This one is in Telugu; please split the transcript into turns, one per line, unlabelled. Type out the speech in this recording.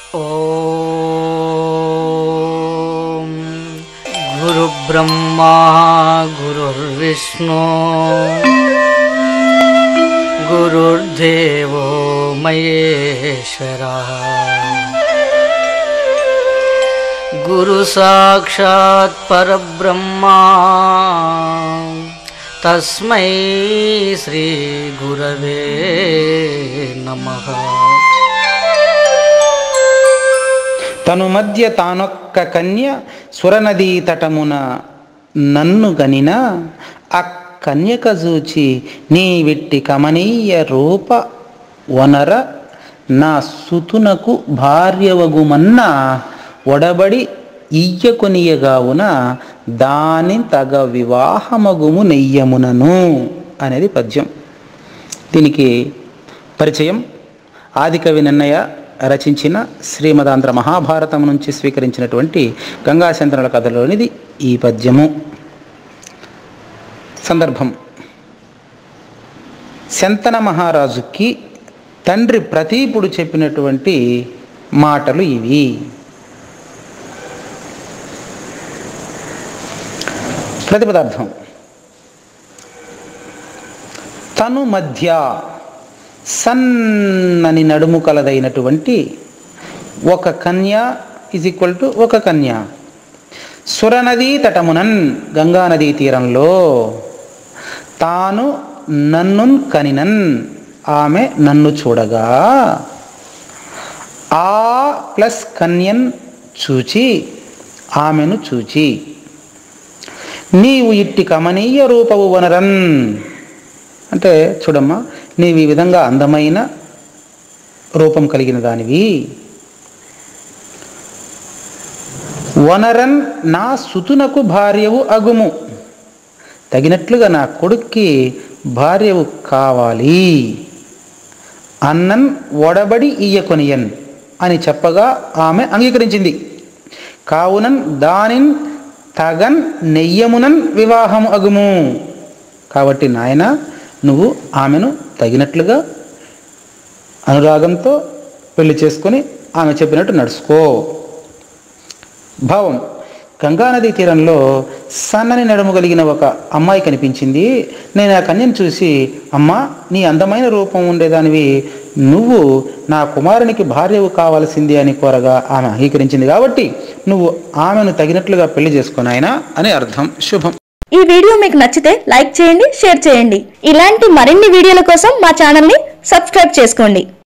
ॐ गुरुब्रह्मा गुरुर्विष्णु गुरुर्देवो महेश्वरः गुरुसाक्षात् परब्रह्मा तस्मै श्रीगुरवे नमः
తను మధ్య తానొక్క కన్య సురనదీ తటమున నన్ను గనిన ఆ కన్యక చూచి నీ విట్టి కమనీయ రూప వనర నా సుతునకు భార్యవగుమన్న ఒడబడి ఇయ్యకొనియగావున దాని తగ వివాహమగుము నెయ్యమునను అనేది పద్యం దీనికి పరిచయం ఆదికవి నిన్నయ రచించిన శ్రీమదాంధ్ర మహాభారతం నుంచి స్వీకరించినటువంటి గంగాశంతనుల కథలోనిది ఈ పద్యము సందర్భం శంతన మహారాజుకి తండ్రి ప్రతీపుడు చెప్పినటువంటి మాటలు ఇవి ప్రతిపదార్థం తను మధ్య సన్నని నడుము కలదైనటువంటి ఒక కన్య ఇజ్ ఈక్వల్ టు ఒక కన్య సురనదీ తటమునన్ గంగానదీ తీరంలో తాను నన్ను కనినన్ ఆమె నన్ను చూడగా ఆ ప్లస్ కన్యన్ చూచి ఆమెను చూచి నీవు ఇట్టి కమనీయ రూపవు వనరన్ అంటే చూడమ్మా నీవు ఈ విధంగా అందమైన రూపం కలిగిన దానివి వనరన్ నా సుతునకు భార్యవు అగుము తగినట్లుగా నా కొడుక్కి భార్యవు కావాలి అన్నన్ ఒడబడి ఇయ్యకొనియన్ అని చెప్పగా ఆమె అంగీకరించింది కావునన్ దానిన్ తగన్ నెయ్యమునన్ వివాహము అగుము కాబట్టి నాయన నువ్వు ఆమెను తగినట్లుగా అనురాగంతో పెళ్లి చేసుకొని ఆమె చెప్పినట్టు నడుచుకో భావం గంగానదీ తీరంలో సన్నని నడుము కలిగిన ఒక అమ్మాయి కనిపించింది నేను ఆ కన్యను చూసి అమ్మా నీ అందమైన రూపం ఉండేదానివి నువ్వు నా కుమారునికి భార్యవు కావాల్సింది అని కోరగా ఆమె అంగీకరించింది కాబట్టి నువ్వు ఆమెను తగినట్లుగా పెళ్లి చేసుకున్నాయన అని అర్థం శుభం
ఈ వీడియో మీకు నచ్చితే లైక్ చేయండి షేర్ చేయండి ఇలాంటి మరిన్ని వీడియోల కోసం మా ఛానల్ని సబ్స్క్రైబ్ చేసుకోండి